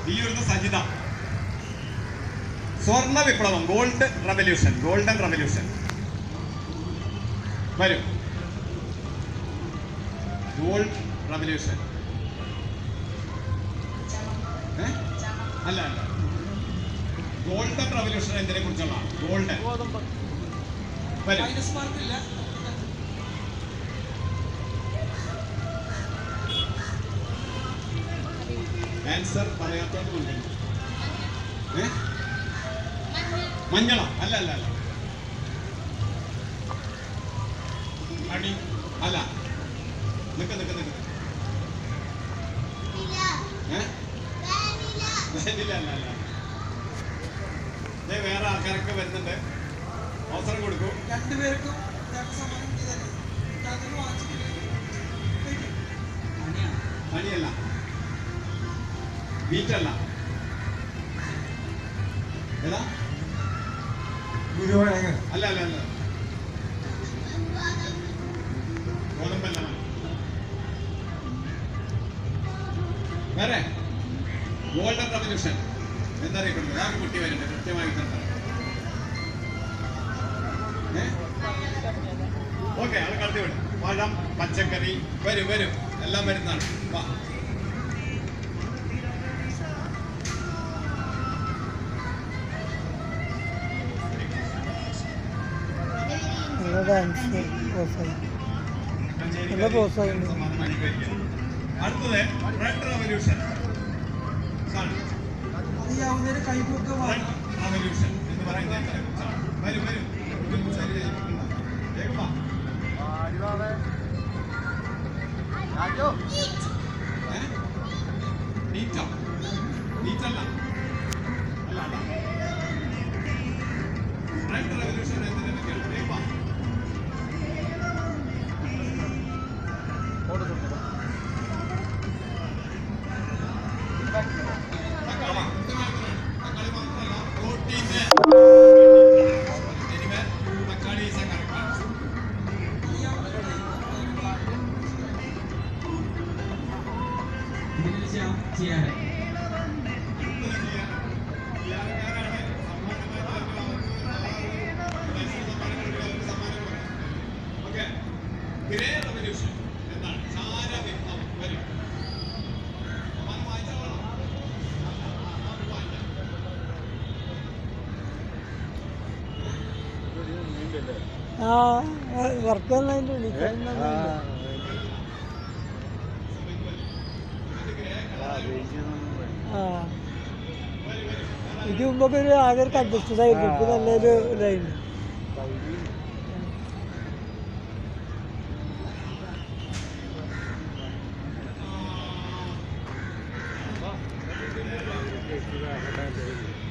വിയൂർന്ന് സജിത സ്വർണ്ണ വിപ്ലവം gold revolution golden revolution വരും ഗോൾഡ് റവല്യൂഷൻ ഏ? അല്ല അല്ല ഗോൾഡൻ റവല്യൂഷൻ എന്തിനെ കുറിച്ചുള്ള ഗോൾഡൻ വരും മൈനസ് മാർക്കില്ല ആൻസർ പറയാത്തോണ്ട് കൊണ്ടുവന്നു ഏ മഞ്ഞള അല്ല അല്ല അല്ല അടി അല്ല നിക്ക് നിക്ക് നിക്ക് ഏ വാനില അല്ല അല്ല ദേ വേറെ ആൾക്കാരൊക്കെ വരുന്നുണ്ട് അവസരം കൊടുക്കൂ രണ്ടുപേർക്കും രണ്ട് സമ്മാനം ചെയ്തല്ലേ അതൊന്നും വാങ്ങിച്ചിട്ടില്ല പണിയല്ല വീറ്റല്ല ഏതാ ഗുരുവായൂർ അല്ല അല്ല അല്ല ഗോതമ്പല്ല വേറെ ഗോൾഡൻ റവല്യൂഷൻ എന്നറിയപ്പെടുന്നത് ആ ഒരു കുട്ടി വരുന്നുണ്ട് കൃത്യമായി തന്നെ ഓക്കെ അത് കടത്തി വിടും പഴം പച്ചക്കറി വരും വരും എല്ലാം വരുന്നതാണ് വാ നല്ല ഡാൻസ് പോസായി നല്ല പ്രോത്സാഹനം. സമ്മാനം അനുഭവിക്കാം. അടുത്തത് റെഡ് റവല്യൂഷൻ ആണ് അറിയാവുന്നവര് കൈപ്പൊക്കെ റെഡ് വാങ്ങാം റവല്യൂഷൻ എന്ന് പറയുന്നത് എന്തിനെ കുറിച്ചാണ്? വരൂ വരൂ ഒരു ശരി ചെയ്തിട്ടുണ്ട്. വേഗം വാ. ഏ? നീറ്റോ? നീറ്റല്ല. അല്ല, അല്ല. റെഡ് റവല്യൂഷൻ എന്തിനെ പറ്റിയാണ്? വേഗം വാ. തക്കാളി. തക്കാളി മാത്രമല്ല, പ്രോട്ടീന്. എനിവേ, തക്കാളി is a correct answer. Grey revolution എന്താണ് ചാര വിപ്ലവം വരും സമ്മാനം വായിച്ചോളാം ആ വർക്ക് നന്നായിട്ട് വിളിക്കാൻ ആ ഇത് മുമ്പൊക്കെ ഒരു ആകെ ഒരു കൺജസ്റ്റഡ് ആയിരുന്നു ഇപ്പൊ നല്ലൊരു ഇതായിരുന്നു ആ